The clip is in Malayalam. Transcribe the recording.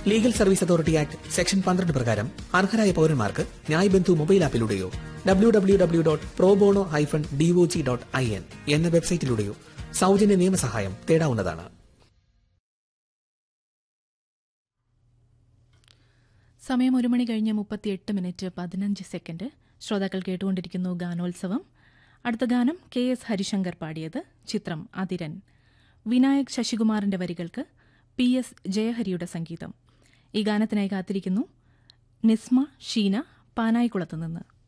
legal service authority act section പന്ത്രണ്ട് പ്രകാരം അർഹരായ പൌരന്മാർക്ക് ന്യായ് ബന്ധു മൊബൈൽ ആപ്പിലൂടെയോ W W W dot probono hyphen D O G dot I N എന്ന വെബ്സൈറ്റിലൂടെയോ സൗജന്യ നിയമസഹായം തേടാവുന്നതാണ് സമയം ഒരു മണി കഴിഞ്ഞ് മുപ്പത്തിയെട്ട് മിനിറ്റ് പതിനഞ്ച് സെക്കൻഡ് ശ്രോതാക്കൾ കേട്ടുകൊണ്ടിരിക്കുന്നു ഗാനോത്സവം അടുത്ത ഗാനം കെ എസ് ഹരിശങ്കർ പാടിയത് ചിത്രം അതിരൻ വിനായക് ശശികുമാറിന്റെ വരികൾക്ക് പി എസ് ജയഹരിയുടെ സംഗീതം ഈ ഗാനത്തിനായി കാത്തിരിക്കുന്നു നിസ്മ ഷീന പാനായിക്കുളത്ത് നിന്ന്